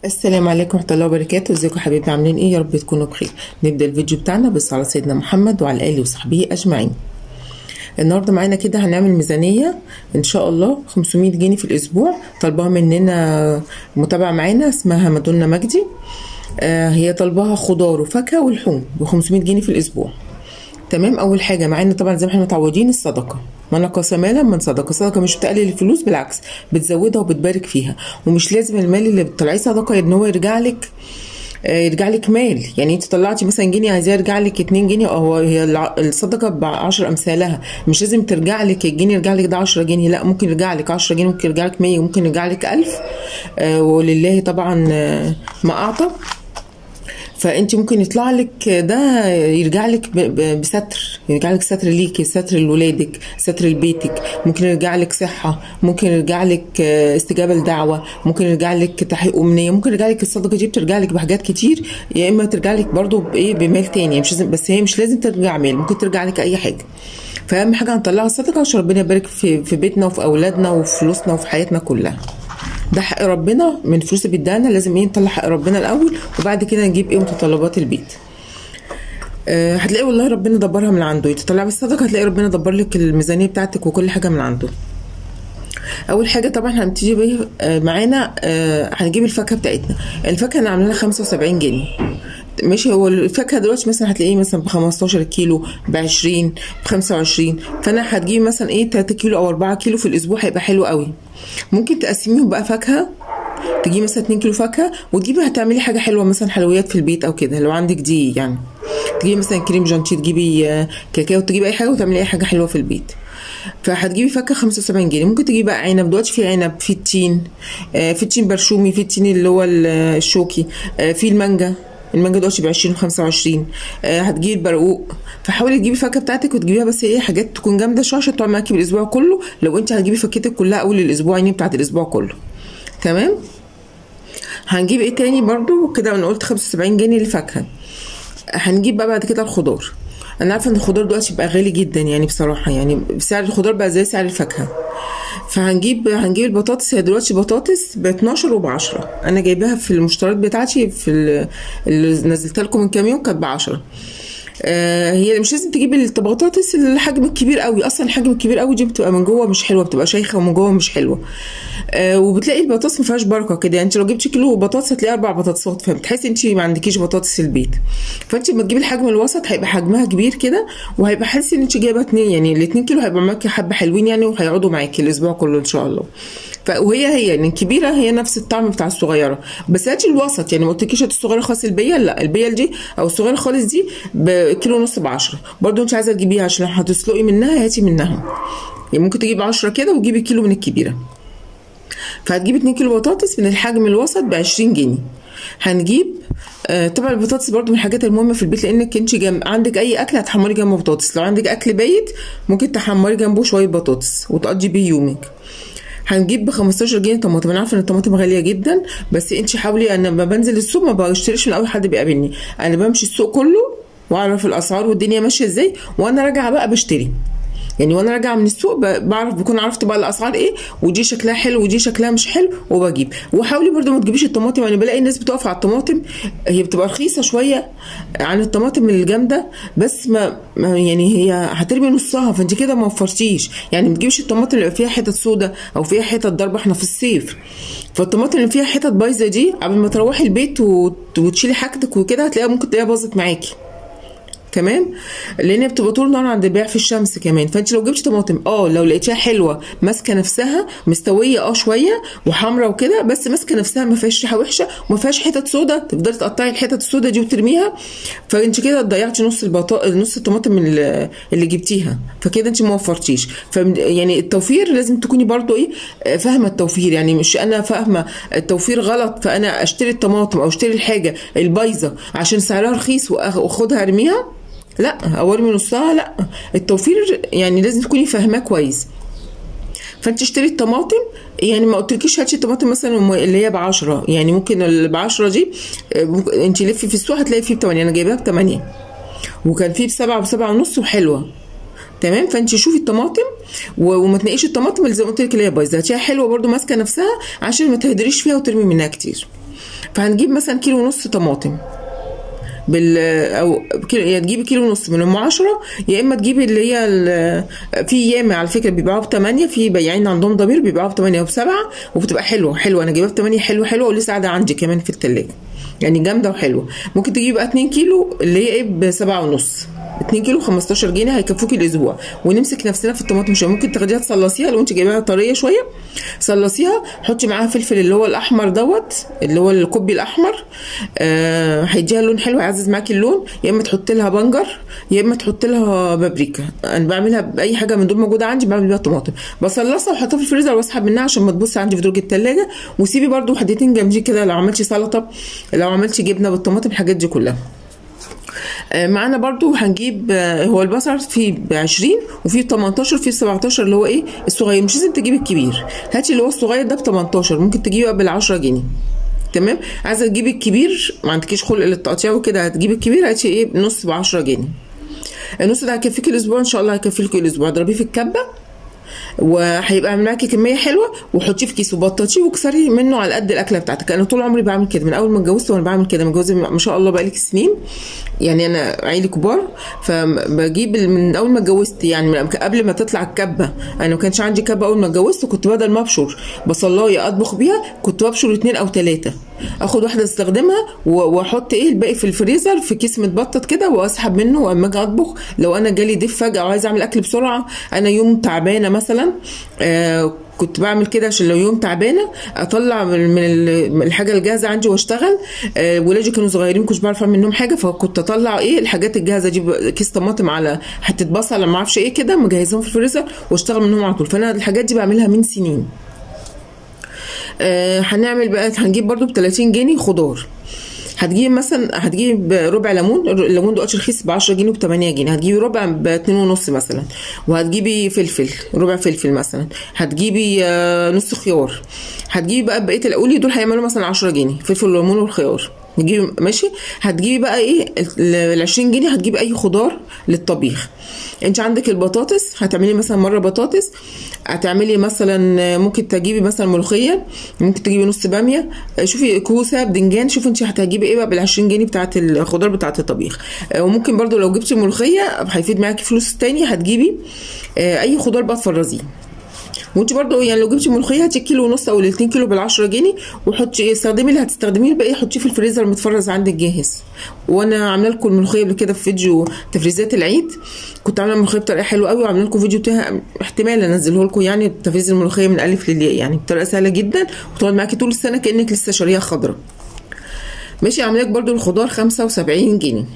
السلام عليكم ورحمة الله وبركاته ازيكم حبايبي عاملين ايه يا رب تكونوا بخير نبدأ الفيديو بتاعنا بالصلاة على سيدنا محمد وعلى آله وصحبه أجمعين النهارده معانا كده هنعمل ميزانية ان شاء الله 500 جنيه في الاسبوع طالباها مننا متابعة معانا اسمها مدونة مجدي آه هي طالباها خضار وفاكهة ولحوم ب 500 جنيه في الاسبوع تمام اول حاجة معانا طبعا زي ما احنا متعودين الصدقة من قسم مالا من صدقه صدقه مش بتقلل الفلوس بالعكس بتزودها وبتبارك فيها ومش لازم المال اللي بتطلعيه صدقه ان هو يرجع لك يرجع لك مال يعني انت طلعتي مثلا جنيه عايزاه يرجع لك 2 جنيه او هي الصدقه ب 10 امثالها مش لازم ترجع لك الجنيه يرجع لك ده 10 جنيه لا ممكن يرجع لك 10 جنيه ممكن يرجع لك 100 ممكن يرجع لك 1000 ولله طبعا ما اعطى فانت ممكن يطلع لك ده يرجع لك بستر يرجع لك ستر ليكي ستر لولادك ستر لبيتك ممكن يرجع لك صحه ممكن يرجع لك استجابه لدعوه ممكن يرجع لك تحقيق امنيه ممكن يرجع لك الصدقه دي بترجع لك بحاجات كتير يا اما ترجع لك برضو بايه بمال تاني مش لازم بس هي مش لازم ترجع مال ممكن ترجع لك اي حاجه فاهم حاجه هنطلعها الصدقه عشان ربنا يبارك في في بيتنا وفي اولادنا وفي فلوسنا وفي حياتنا كلها ده حق ربنا من فلوس اللي بيدانا لازم ايه نطلع حق ربنا الاول وبعد كده نجيب ايه متطلبات البيت أه هتلاقي والله ربنا دبرها من عنده تطلع بالصدقه هتلاقي ربنا دبر لك الميزانيه بتاعتك وكل حاجه من عنده اول حاجه طبعا هنبتدي بيه معانا أه هنجيب الفاكهه بتاعتنا الفاكهه انا عامله لها 75 جنيه ماشي هو الفاكهه دلوقتي مثلا هتلاقيه مثلا ب 15 كيلو ب 20 ب 25 فانا هتجيبي مثلا ايه 3 كيلو او 4 كيلو في الاسبوع هيبقى حلو قوي ممكن تقسميهم بقى فاكهه تجيبي مثلا 2 كيلو فاكهه وتجيبي هتعملي حاجه حلوه مثلا حلويات في البيت او كده لو عندك دي يعني تجيبي مثلا كريم جانتي تجيبي كاكاو تجيبي اي حاجه وتعملي اي حاجه حلوه في البيت فهتجيبي فاكهه 75 جنيه ممكن تجيبي بقى عنب دلوقتي في عنب في التين في التين برشومي في التين اللي هو الشوكي في المانجا المانجا دلوقتي ب 20 و 25 آه هتجيبي البرقوق فحاولي تجيبي الفاكهه بتاعتك وتجيبيها بس ايه حاجات تكون جامده شويه عشان تقعد معاكي بالاسبوع كله لو انت هتجيبي فاكهتك كلها اول الاسبوع يعني بتاعت الاسبوع كله تمام هنجيب ايه تاني برضو كده انا قلت 75 جنيه للفاكهه هنجيب بقى بعد كده الخضار انا عارفه ان الخضار دلوقتي بقى غالي جدا يعني بصراحه يعني سعر الخضار بقى زي سعر الفاكهه فهنجيب هنجيب البطاطس هي دلوقتي بطاطس ب 12 وب 10 انا جايباها في المشتريات بتاعتي في اللي نزلتها لكم من كام يوم كانت ب 10 آه هي مش لازم تجيبي البطاطس الحجم الكبير قوي اصلا الحجم الكبير قوي دي بتبقى من جوه مش حلوه بتبقى شيخه ومن جوه مش حلوه آه وبتلاقي البطاطس ما فيهاش بركه كده يعني انت لو جبتي كيلو بطاطس هتلاقي اربع بطاطسات فبتحسي انت ما عندكيش بطاطس في البيت فانت لما تجيبي الحجم الوسط هيبقى حجمها كبير كده وهيبقى حاسه ان انت جايبه اتنين يعني الاتنين كيلو هيبقى معاكي حبه حلوين يعني وهيقعدوا معاكي الاسبوع كله ان شاء الله وهي هي يعني الكبيره هي نفس الطعم بتاع الصغيره بس هاتي الوسط يعني ما قلتلكيش هاتي الصغيره خالص البيل لا البيل دي او الصغيره خالص دي بكيلو ونص ب 10 برضه انت عايزه تجيبيها عشان هتسلقي منها هاتي منها يعني ممكن تجيبي 10 كده وتجيبي كيلو من الكبيره فهتجيبي 2 كيلو بطاطس من الحجم الوسط ب 20 جنيه هنجيب آه طبعا البطاطس برضو من الحاجات المهمه في البيت لانك انت جنب عندك اي اكل هتحمري جنبه بطاطس لو عندك اكل بايت ممكن تحمري جنبه شويه بطاطس وتقضي بيه يومك هنجيب ب 15 جنيه طماطم انا عارفه ان الطماطم غاليه جدا بس انت حاولي انا لما بنزل السوق ما بشتريش من اول حد بيقابلني انا بمشي السوق كله واعرف الاسعار والدنيا ماشيه ازاي وانا راجعه بقى بشتري يعني وانا راجعه من السوق بعرف بكون عرفت بقى الاسعار ايه ودي شكلها حلو ودي شكلها مش حلو وبجيب وحاولي برده ما تجيبيش الطماطم يعني بلاقي الناس بتقف على الطماطم هي بتبقى رخيصه شويه عن الطماطم الجامده بس ما, ما يعني هي هترمي نصها فانت كده ما وفرتيش يعني ما تجيبش الطماطم اللي فيها حتت سودا او فيها حتت ضربه احنا في الصيف فالطماطم اللي فيها حتت بايظه دي قبل ما تروحي البيت وتشيلي حاجتك وكده هتلاقيها ممكن تلاقيها باظت معاكي تمام لان بتبقى طول النهار عند البيع في الشمس كمان فانت لو جبتي طماطم اه لو لقيتيها حلوه ماسكه نفسها مستويه اه شويه وحمرا وكده بس ماسكه نفسها ما فيهاش ريحه وحشه وما فيهاش حتت سودا تفضلي تقطعي الحتت السودا دي وترميها فانت كده ضيعتي نص البطا... نص الطماطم اللي, اللي جبتيها فكده انت ما وفرتيش ف يعني التوفير لازم تكوني برضو ايه فاهمه التوفير يعني مش انا فاهمه التوفير غلط فانا اشتري الطماطم او اشتري الحاجه البايظه عشان سعرها رخيص واخدها ارميها لا او ارمي نصها لا التوفير يعني لازم تكوني فاهماه كويس فانت اشتري الطماطم يعني ما قلتلكيش هاتي الطماطم مثلا اللي هي ب 10 يعني ممكن اللي ب 10 دي انت لفي في السوق هتلاقي فيه ب 8 انا جايباها ب 8 وكان فيه بسبعة وسبعة ونص وحلوه تمام فانت شوفي الطماطم و- وما تنقيش الطماطم اللي زي ما قلت لك اللي هي بايظه هاتيها حلوه برده ماسكه نفسها عشان ما تهدريش فيها وترمي منها كتير فهنجيب مثلا كيلو ونص طماطم بال او كيلو يا تجيبي كيلو ونص من ام 10 يا اما تجيبي اللي هي ال- في ايام على فكره بيبيعوها ب 8 في بياعين عندهم ضمير بيبيعوها ب 8 وب 7 وبتبقى حلوه حلوه انا جايبها ب 8 حلوه حلوه ولسه قاعده عندي كمان في الثلاجه يعني جامده وحلوه ممكن تجيبي بقى 2 كيلو اللي هي ايه ب 7 ونص 2 كيلو 15 جنيه هيكفوكي الاسبوع ونمسك نفسنا في الطماطم شويه ممكن تاخديها تصلصيها لو انت جايباها طريه شويه صلصيها حطي معاها فلفل اللي هو الاحمر دوت اللي هو الكوبي الاحمر آه هيديها لون حلو هيعزز معاكي اللون يا اما تحطي لها بنجر يا اما تحطي لها بابريكا انا بعملها باي حاجه من دول موجوده عندي بعمل بيها طماطم بصلصها واحطها في الفريزر واسحب منها عشان ما تبص عندي في درج التلاجة وسيبي برده وحدتين جنبي كده لو عملتي سلطه لو عملتي جبنه بالطماطم الحاجات دي كلها آه، معانا برضو هنجيب آه، هو البصل فيه ب 20 وفيه ب 18 وفيه ب 17 اللي هو ايه الصغير مش لازم تجيبي الكبير هاتي اللي هو الصغير ده ب 18 ممكن تجيبه بال 10 جنيه تمام عايزه تجيبي الكبير ما عندكيش خلق للتقطيع وكده هتجيبي الكبير هاتي ايه نص ب 10 جنيه النص ده هيكفيكي الاسبوع ان شاء الله هيكفيكي الاسبوع اضربيه في الكبه وهيبقى معاكي كميه حلوه وحطيه في كيس وبططيه واكسري منه على قد الاكله بتاعتك انا طول عمري بعمل كده من اول ما اتجوزت وانا بعمل كده متجوزه ما شاء الله بقالي سنين يعني انا عيلي كبار فبجيب ال- من اول ما اتجوزت يعني من قبل ما تطلع الكبه انا ما كانش عندي كبه اول ما اتجوزت كنت بدل ما ابشر بصلايه اطبخ بيها كنت ببشر اتنين او تلاته اخد واحده استخدمها و- واحط ايه الباقي في الفريزر في كيس متبطط كده واسحب منه واما اجي اطبخ لو انا جالي ضيف فجاه وعايزه اعمل اكل بسرعه انا يوم تعبانه مثلا آه كنت بعمل كده عشان لو يوم تعبانه اطلع من من ال- من الحاجه الجاهزه عندي واشتغل آه ولادي كانوا صغيرين ما كنتش بعرف اعمل منهم حاجه فكنت اطلع ايه الحاجات الجاهزه دي ب- كيس طماطم على حته بصل ما اعرفش ايه كده مجهزهم في الفريزر واشتغل منهم على طول فانا الحاجات دي بعملها من سنين آه هنعمل بقى هنجيب برضو ب 30 جنيه خضار هتجيب مثلا هتجيب ربع ليمون الليمون دلوقتي رخيص ب 10 جنيه وب 8 جنيه هتجيبي ربع ب 2 ونص مثلا وهتجيبي فلفل ربع فلفل مثلا هتجيبي آه، نص خيار هتجيبي بقى بقيه القولي دول هيعملوا مثلا 10 جنيه فلفل والليمون والخيار تجيبي ماشي هتجيبي بقى ايه ال 20 جنيه هتجيبي اي خضار للطبيخ انت عندك البطاطس هتعملي مثلا مره بطاطس هتعملي مثلا ممكن تجيبي مثلا ملوخيه ممكن تجيبي نص باميه شوفي كوسه بدنجان شوفي انت هتجيبي ايه بقى بال 20 جنيه بتاعت الخضار بتاعت الطبيخ وممكن برضو لو جبتي ملوخيه هيفيد معاكي فلوس تاني هتجيبي اي خضار بقى تفرزيه وانت برضو يعني لو جبتي ملوخيه هاتي كيلو ونص او الاتنين كيلو بال 10 جنيه وحطي استخدمي اللي هتستخدميه الباقي حطيه في الفريزر متفرز عندك جاهز وانا عامله لكم الملوخيه قبل كده في فيديو تفريزات العيد كنت عامله الملوخيه بطريقه حلوه قوي وعامله لكم فيديو بتاعها احتمال انزله لكم يعني تفريز الملوخيه من الف للياء يعني بطريقه سهله جدا وتقعد معاكي طول السنه كانك لسه شاريها خضراء ماشي عامله لك برضو الخضار 75 جنيه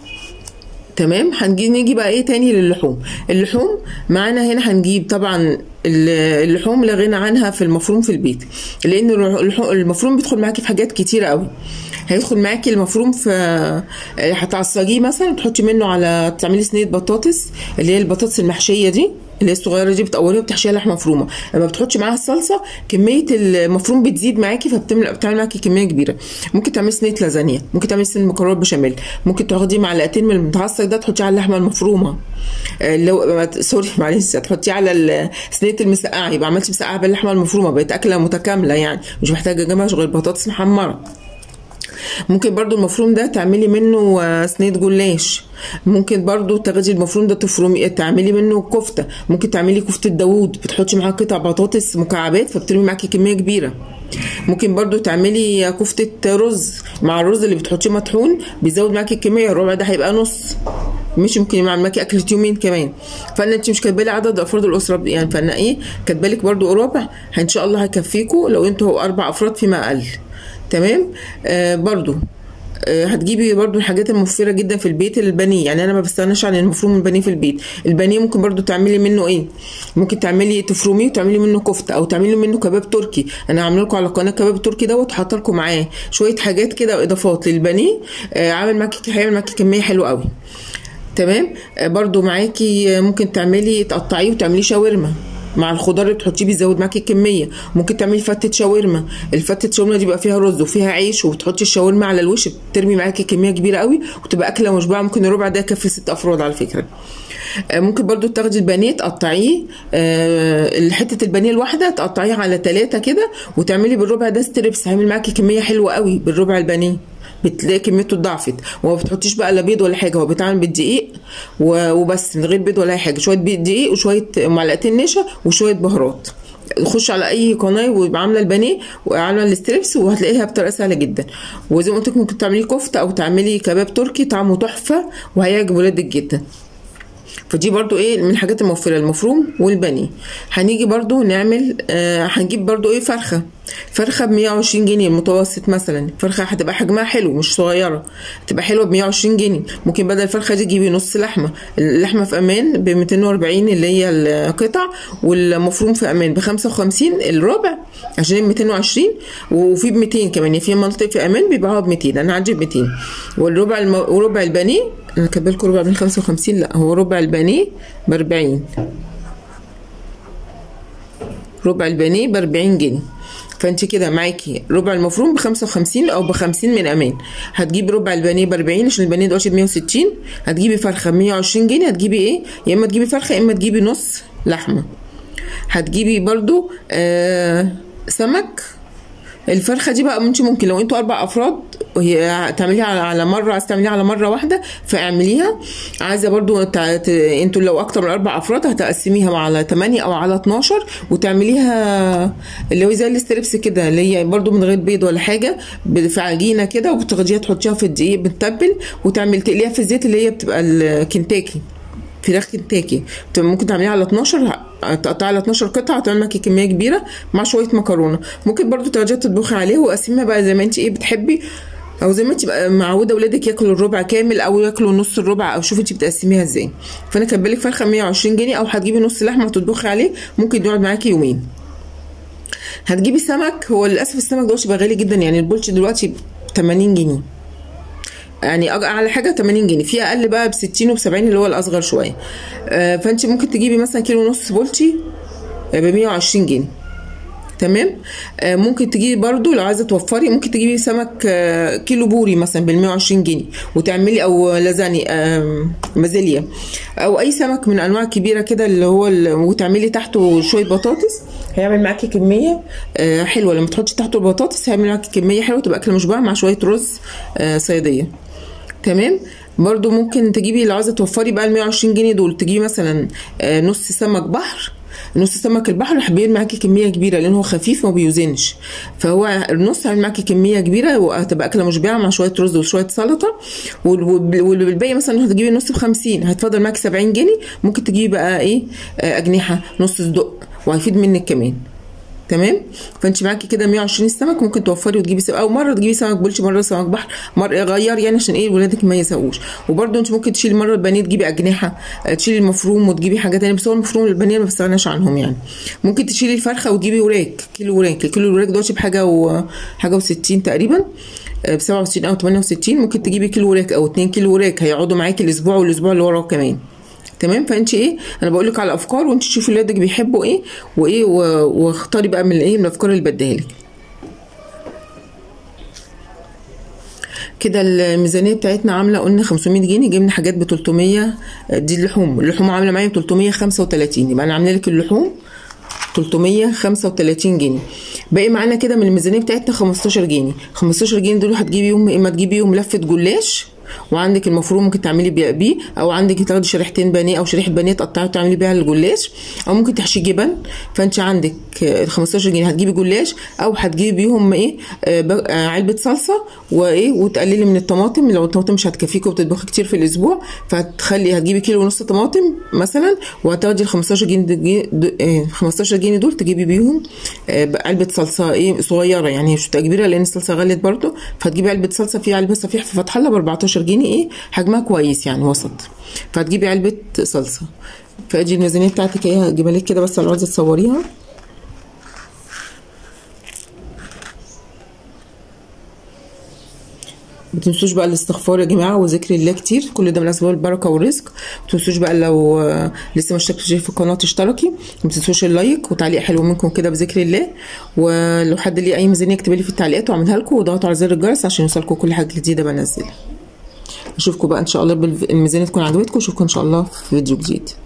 تمام هنجي نيجي بقى ايه تاني للحوم اللحوم معانا هنا هنجيب طبعا اللحوم لا غنى عنها في المفروم في البيت لان المفروم بيدخل معاكي في حاجات كتيره قوي هيدخل معاكي المفروم في هتعصجيه مثلا تحطي منه على تعملي صينيه بطاطس اللي هي البطاطس المحشيه دي اللي هي الصغيره دي بتقوريها وبتحشيها لحمه مفرومه لما بتحطي معاها الصلصه كميه المفروم بتزيد معاكي فبتعمل بتعمل معاكي كميه كبيره ممكن تعملي صينيه لازانيا ممكن تعملي صينيه مكرونه بشاميل ممكن تاخدي معلقتين من المتعصج ده تحطيه على اللحمه المفرومه لو سوري معلش تحطيه على صينيه المسقعه يبقى عملتي مسقعه باللحمه المفرومه بقت اكله متكامله يعني مش محتاجه جنبها غير بطاطس محمره ممكن برضو المفروم ده تعملي منه صينيه جلاش ممكن برضو تاخدي المفروم ده تفرمي تعملي منه كفته ممكن تعملي كفته داوود بتحطي معاها قطع بطاطس مكعبات فبترمي معاكي كميه كبيره ممكن برضو تعملي كفتة رز مع الرز اللي بتحطيه مطحون بيزود معاكي الكمية الربع ده هيبقى نص مش ممكن يعمل معاكي أكلة يومين كمان فأنا أنت مش كاتبالي عدد أفراد الأسرة يعني فأنا إيه كاتبالك برضو ربع إن شاء الله هيكفيكوا لو أنتوا أربع أفراد فيما أقل تمام آه برضو هتجيبي برضو الحاجات الموفره جدا في البيت البانيه يعني انا ما بستغناش عن المفروم البانيه في البيت البانيه ممكن برضو تعملي منه ايه ممكن تعملي تفرميه وتعملي منه كفته او تعملي منه كباب تركي انا عامله لكم على القناه كباب تركي دوت وحاطه لكم معاه شويه حاجات كده واضافات للبانيه آه عامل معاكي هيعمل معاكي كميه حلوه قوي تمام آه برضو معاكي ممكن تعملي تقطعيه وتعمليه شاورما مع الخضار اللي بتحطيه بيزود معاكي الكميه ممكن تعملي فتة شاورما الفتة شاورما دي بيبقى فيها رز وفيها عيش وبتحطي الشاورما على الوش بترمي معاكي كميه كبيره قوي وتبقى اكله مشبعه ممكن الربع ده يكفي ست افراد على فكره آه، ممكن برضو تاخدي البانيه تقطعيه آه، حته البانيه الواحده تقطعيه على ثلاثه كده وتعملي بالربع ده ستريبس هيعمل معاكي كميه حلوه قوي بالربع البانيه بتلاقي كميته اتضاعفت وما بتحطيش بقى لا بيض ولا حاجه هو بيتعمل بالدقيق و- وبس من غير بيض ولا اي حاجه شويه بيض دقيق وشويه معلقتين نشا وشويه بهارات خش على اي قناه ويبقى عامله البانيه وعامله الستريبس وهتلاقيها بطريقه سهله جدا وزي ما قلت لك ممكن تعملي كفته او تعملي كباب تركي طعمه تحفه وهيعجب ولادك جدا فدي برضو ايه من الحاجات الموفره المفروم والبانيه هنيجي برضو نعمل آه هنجيب برضو ايه فرخه فرخه ب 120 جنيه المتوسط مثلا فرخه هتبقى حجمها حلو مش صغيره هتبقى حلوه ب 120 جنيه ممكن بدل الفرخه دي تجيبي نص لحمه اللحمه في امان ب 240 اللي هي القطع والمفروم في امان ب 55 الربع عشان 220 وفي ب 200 كمان يعني في مناطق في امان بيبيعوها ب 200 انا عندي ب 200 والربع الم... وربع البانيه انا كاتبه لكم ربع من 55 لا هو ربع البانيه ب 40 ربع البانيه ب 40 جنيه فانت كده معاكي ربع المفروم ب 55 او ب 50 من امان هتجيبي ربع البانيه ب 40 عشان البانيه دلوقتي ب 160 هتجيبي فرخه ب 120 جنيه هتجيبي ايه يا اما تجيبي فرخه يا اما تجيبي نص لحمه هتجيبي برضو آه سمك الفرخه دي بقى انت ممكن لو انتوا اربع افراد وهي تعمليها على على مره عايزه تعمليها على مره واحده فاعمليها عايزه برضو تع... ت... انتوا لو اكتر من اربع افراد هتقسميها على 8 او على 12 وتعمليها اللي هو زي الستريبس كده اللي هي برضو من غير بيض ولا حاجه ب- في عجينه كده وبتاخديها تحطيها في الدقيق بتتبل وتعمل تقليها في الزيت اللي هي بتبقى الكنتاكي فراخ كنتاكي بتبقى ممكن تعمليها على 12 تقطعي على 12 قطعه تعمل معاكي كميه كبيره مع شويه مكرونه ممكن برضو تاخديها تطبخي عليه وقسميها بقى زي ما انت ايه بتحبي او زي ما انت بقى معوده ولادك ياكلوا الربع كامل او ياكلوا نص الربع او شوفي انت بتقسميها ازاي فانا كاتبه فرخه 120 جنيه او هتجيبي نص لحمه وتطبخي عليه ممكن يقعد معاكي يومين هتجيبي سمك هو للاسف السمك دلوقتي بقى غالي جدا يعني البولش دلوقتي ب 80 جنيه يعني أج- اعلى حاجه 80 جنيه في اقل بقى ب 60 وب 70 اللي هو الاصغر شويه آه، فانت ممكن تجيبي مثلا كيلو ونص بولتي ب 120 جنيه تمام آه، ممكن تجيبي برضو لو عايزه توفري ممكن تجيبي سمك آه، كيلو بوري مثلا بال 120 جنيه وتعملي او لازاني آم، مازيليا او اي سمك من انواع كبيره كده اللي هو ال- وتعملي تحته شويه بطاطس هيعمل معاكي كميه آه، حلوه لما تحطي تحته البطاطس هيعمل معاكي كميه حلوه تبقى اكله مشبعه مع شويه رز آه، صياديه تمام برضو ممكن تجيبي لو عايزه توفري بقى ال 120 جنيه دول تجيبي مثلا آه، نص سمك بحر نص سمك البحر هيبين معاكي كميه كبيره لان هو خفيف وما بيوزنش فهو النص هيعمل معاكي كميه كبيره وهتبقى اكله مشبعه مع شويه رز وشويه سلطه وال- وال- والباقي مثلا هتجيبي النص ب 50 هيتفضل معاكي 70 جنيه ممكن تجيبي بقى ايه آه، اجنحه نص صدق وهيفيد منك كمان تمام فانت معاكي كده 120 سمك ممكن توفري وتجيبي سمك او مره تجيبي سمك بولش مره سمك بحر مره غير يعني عشان ايه ولادك ما يزهقوش وبرده انت ممكن تشيلي مره البانيه تجيبي اجنحه آه، تشيلي المفروم وتجيبي حاجه تانية بس هو المفروم والبانيه ما بستغناش عنهم يعني ممكن تشيلي الفرخه وتجيبي وراك كيلو وراك الكيلو الوراك دلوقتي بحاجه و حاجه و60 تقريبا ب 67 او 68 ممكن تجيبي كيلو وراك او 2 كيلو وراك هيقعدوا معاكي الاسبوع والاسبوع اللي وراه كمان تمام فانت ايه انا بقول لك على افكار وانت تشوفي ولادك بيحبوا ايه وايه و- واختاري بقى من ايه من الافكار اللي بديها لك كده الميزانيه بتاعتنا عامله قلنا 500 جنيه جبنا حاجات ب 300 دي اللحوم اللحوم عامله معايا ب 335 يبقى انا عامله لك اللحوم 335 جنيه باقي معانا كده من الميزانيه بتاعتنا 15 جنيه 15 جنيه دول هتجيبيهم اما تجيبيهم لفه جلاش وعندك المفروم ممكن تعملي بيه بيه او عندك تاخدي شريحتين بانيه او شريحه بانيه تقطعي وتعملي بيها الجلاش او ممكن تحشي جبن فانت عندك ال 15 جنيه هتجيبي جلاش او هتجيبي بيهم ايه آه، ب- آه، علبه صلصه وايه وتقللي من الطماطم لو الطماطم مش هتكفيكي وبتطبخي كتير في الاسبوع فهتخلي هتجيبي كيلو ونص طماطم مثلا وهتاخدي ال 15 جنيه دي- دو- آه، 15 جنيه دول تجيبي بيهم آه، علبه صلصه ايه صغيره يعني مش هتبقى كبيره لان الصلصه غلت برضو فهتجيبي علبه صلصه في علبه صفيح في فتح الله ب 14 جنيه ايه حجمها كويس يعني وسط فهتجيبي علبه صلصه فادي الميزانيه بتاعتك ايه هجيبها لك كده بس لو عايزه تصوريها ما تنسوش بقى الاستغفار يا جماعه وذكر الله كتير كل ده من اسباب البركه والرزق ما تنسوش بقى لو آه، لسه ما اشتركتش في القناه تشتركي ما تنسوش اللايك وتعليق حلو منكم كده بذكر الله ولو حد ليه اي ميزانيه اكتبها لي في التعليقات واعملها لكم وضغطوا على زر الجرس عشان يوصلكم كل حاجه جديده بنزلها اشوفكم بقى ان شاء الله بالميزانيه تكون عجبتكم اشوفكم ان شاء الله في فيديو جديد